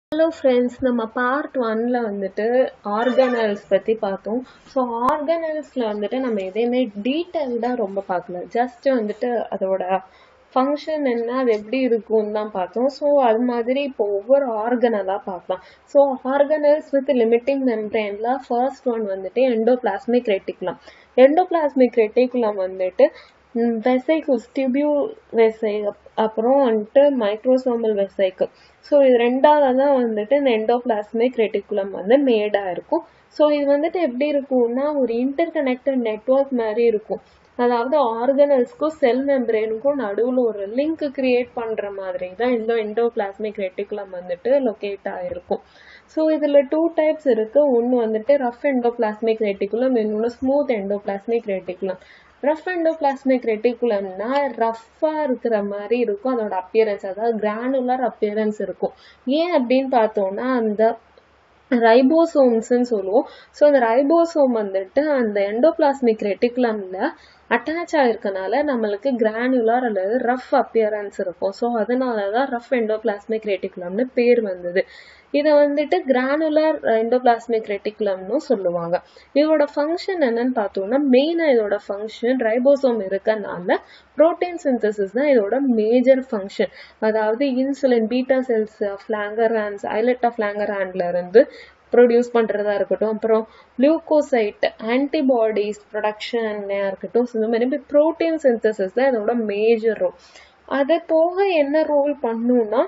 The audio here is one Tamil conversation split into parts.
ஹலோ ஃப்ரெண்ட்ஸ் நம்ம பார்ட் ஒன்ல வந்துட்டு ஆர்கனல்ஸ் பற்றி பார்த்தோம் ஸோ ஆர்கனல்ஸில் வந்துட்டு நம்ம எதையுமே டீட்டெயில்டாக ரொம்ப பார்க்கல ஜஸ்ட் வந்துட்டு அதோட ஃபங்க்ஷன் என்ன அது எப்படி இருக்கும்னு தான் பார்த்தோம் ஸோ அது மாதிரி இப்போ ஒவ்வொரு ஆர்கனலாக பார்க்கலாம் ஸோ ஆர்கனல்ஸ் வித் லிமிட்டிங் மெம்ப்ரேனில் ஃபர்ஸ்ட் ஒன் வந்துட்டு எண்டோபிளாஸ்மிக் ரெட்டிகுலம் எண்டோபிளாஸ்மிக் ரெட்டிகுலம் வந்துட்டு வெசைக்கிள்ஸ் டியூபியூல் வெசை அப்புறம் வந்துட்டு மைக்ரோசோமல் வெசைக்கிள் ஸோ இது ரெண்டாவது தான் வந்துட்டு இந்த எண்டோபிளாஸ்மிக் ரெட்டிகுலம் வந்து மேடாக இருக்கும் ஸோ இது வந்துட்டு எப்படி இருக்கும்னா ஒரு இன்டர் கனெக்டட் நெட்ஒர்க் மாதிரி இருக்கும் அதாவது ஆர்கனல்ஸ்க்கும் செல் மெம்பரேனுக்கும் நடுவில் ஒரு லிங்க் கிரியேட் பண்ணுற மாதிரி தான் இந்த எண்டோபிளாஸ்மிக் ரெட்டிகுலம் வந்துட்டு லொக்கேட் ஆகிருக்கும் ஸோ இதில் டூ டைப்ஸ் இருக்குது ஒன்று வந்துட்டு ரஃப் எண்டோபிளாஸ்மிக் ரெட்டிகுலம் இன்னொன்று smooth endoplasmic reticulum rough endoplasmic ரெட்டிகுலம்னா ரஃப்பாக இருக்கிற மாதிரி இருக்கும் அதோட அப்பியரன்ஸ் அதாவது கிரானுலர் அப்பியரன்ஸ் இருக்கும் ஏன் அப்படின்னு பார்த்தோம்னா அந்த ரைபோசோம்ஸ்ன்னு சொல்லுவோம் ஸோ அந்த ரைபோசோம் வந்துட்டு அந்த எண்டோபிளாஸ்மிக் ரெட்டிகுலமில் அட்டாச் ஆகிருக்கனால நம்மளுக்கு கிரானுலார் அல்லது ரஃப் அப்பியரன்ஸ் இருக்கும் ஸோ அதனால தான் ரஃப் எண்டோபிளாஸ்மிக் ரெட்டிகுலம்னு பேர் வந்தது இதை வந்துட்டு கிரானுலர் எண்டோபிளாஸ்மிக் ரெட்டிகுலம்னு சொல்லுவாங்க இதோட ஃபங்க்ஷன் என்னன்னு பார்த்தோம்னா மெயினாக இதோட ஃபங்க்ஷன் ரைபோசோம் இருக்கனால ப்ரோட்டீன் சிந்தசிஸ் தான் இதோட மேஜர் ஃபங்க்ஷன் அதாவது இன்சுலின் பீட்டா செல்ஸ் ஃப்ளாங்கரான்ஸ் ஐலட்டா ஃப்ளாங்கரான்ல இருந்து ப்ரொடியூஸ் பண்ணுறதா இருக்கட்டும் அப்புறம் லியூகோசைட் ஆன்டிபாடிஸ் ப்ரொடக்ஷன்லையாக இருக்கட்டும் ஸோ இந்த மாதிரி ப்ரோட்டீன் சிந்தசிஸ் தான் இதோட மேஜர் ரோல் அது போக என்ன ரோல் பண்ணுன்னா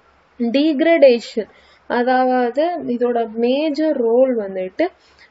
டீக்ரடேஷன் அதாவது இதோட மேஜர் ரோல் வந்துட்டு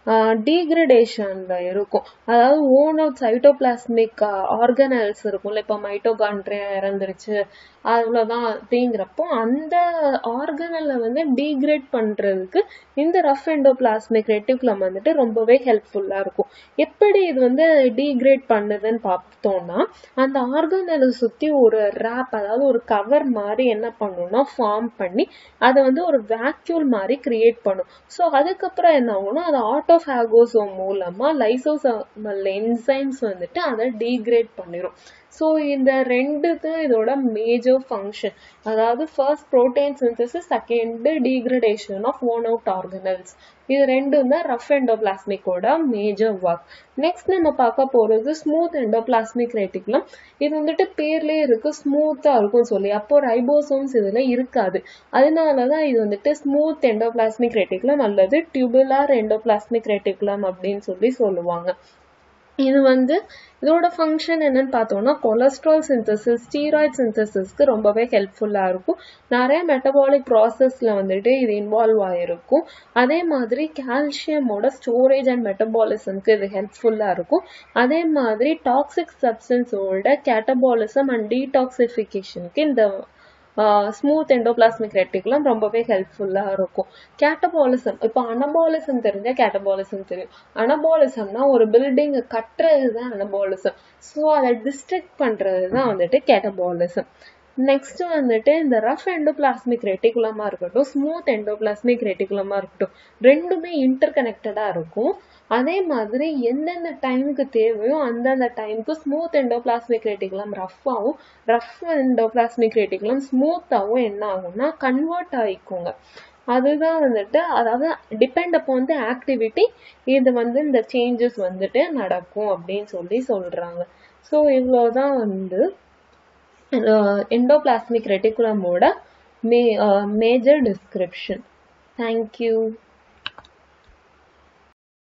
டீக்ரடேஷன்ல இருக்கும் அதாவது ஓன் அவுட் சைட்டோபிளாஸ்மிக் ஆர்கனல்ஸ் இருக்கும்ல இப்போ மைட்டோகான்ட்ரியா இறந்துருச்சு அவ்வளோதான் அப்படிங்கிறப்போ அந்த ஆர்கனலை வந்து டீக்ரேட் பண்ணுறதுக்கு இந்த ரஃப் எண்டோபிளாஸ்மிக் ரெட்டிகுலம் வந்துட்டு ரொம்பவே ஹெல்ப்ஃபுல்லாக இருக்கும் எப்படி இது வந்து டீக்ரேட் பண்ணுதுன்னு பார்த்தோம்னா அந்த ஆர்கனலை சுற்றி ஒரு ரேப் அதாவது ஒரு கவர் மாதிரி என்ன பண்ணும்னா ஃபார்ம் பண்ணி அதை வந்து ஒரு வேக்யூல் மாதிரி கிரியேட் பண்ணும் ஸோ அதுக்கப்புறம் என்ன ஆகும்னா அது ஆட்டோஃபேகோசோம் மூலமாக லைசோசோமல் என்சைம்ஸ் வந்துட்டு அதை டீக்ரேட் பண்ணிடும் ஸோ இந்த ரெண்டுக்கு இதோட மேஜர் ஃபங்க்ஷன் அதாவது first protein synthesis second degradation of worn out organelles இது ரெண்டும் தான் ரஃப் எண்டோபிளாஸ்மிக்கோட மேஜர் ஒர்க் நெக்ஸ்ட் நம்ம பார்க்க போகிறது ஸ்மூத் எண்டோபிளாஸ்மிக் ரெட்டிகுலம் இது வந்துட்டு பேர்லேயே இருக்கு ஸ்மூத்தாக இருக்கும் சொல்லி அப்போ ரைபோசோம்ஸ் இதில் இருக்காது அதனால தான் இது வந்துட்டு ஸ்மூத் எண்டோபிளாஸ்மிக் ரெட்டிகுலம் அல்லது டியூபுலார் எண்டோபிளாஸ்மிக் ரெட்டிகுலம் அப்படின்னு சொல்லி சொல்லுவாங்க இது வந்து இதோட ஃபங்க்ஷன் என்னன்னு பார்த்தோம்னா கொலஸ்ட்ரால் சிந்தசிஸ் ஸ்டீராய்ட் சிந்தசிஸ்க்கு ரொம்பவே ஹெல்ப்ஃபுல்லாக இருக்கும் நிறைய மெட்டபாலிக் ப்ராசஸில் வந்துட்டு இது இன்வால்வ் ஆகிருக்கும் அதே மாதிரி கால்சியமோட ஸ்டோரேஜ் அண்ட் மெட்டபாலிசம்க்கு இது ஹெல்ப்ஃபுல்லாக இருக்கும் அதே மாதிரி டாக்ஸிக் சப்ஸ்டன்ஸோட கேட்டபாலிசம் அண்ட் டீடாக்சிஃபிகேஷனுக்கு இந்த ஸ்மூத் எண்டோபிளாஸ்மிக் ரெட்டிகுலம் ரொம்பவே ஹெல்ப்ஃபுல்லாக இருக்கும் கேட்டபாலிசம் இப்போ அனபாலிசம் தெரிஞ்சால் கேட்டபாலிசம் தெரியும் அனபாலிசம்னா ஒரு பில்டிங்கை கட்டுறது தான் அனபாலிசம் ஸோ அதை டிஸ்ட்ரிக்ட் பண்ணுறது தான் வந்துட்டு கேட்டபாலிசம் நெக்ஸ்ட் வந்துட்டு இந்த ரஃப் எண்டோபிளாஸ்மிக் ரெட்டிகுலமாக இருக்கட்டும் ஸ்மூத் எண்டோபிளாஸ்மிக் ரெட்டிகுலமாக இருக்கட்டும் ரெண்டுமே இன்டர் கனெக்டடாக இருக்கும் அதே மாதிரி எந்தெந்த டைமுக்கு தேவையோ அந்தந்த டைமுக்கு ஸ்மூத் எண்டோபிளாஸ்மிக் ரெட்டிகுலம் ரஃப்பாகவும் ரஃப் எண்டோபிளாஸ்மிக் ரெட்டிகுலம் ஸ்மூத்தாகவும் என்ன ஆகும்னா கன்வெர்ட் ஆகிக்குங்க அதுதான் வந்துட்டு அதாவது டிபெண்ட் அப்போ வந்து ஆக்டிவிட்டி இது வந்து இந்த சேஞ்சஸ் வந்துட்டு நடக்கும் அப்படின்னு சொல்லி சொல்கிறாங்க ஸோ இவ்வளோதான் வந்து எண்டோபிளாஸ்மிக் ரெட்டிகுலமோட மே மேஜர் டிஸ்கிரிப்ஷன் தேங்க்யூ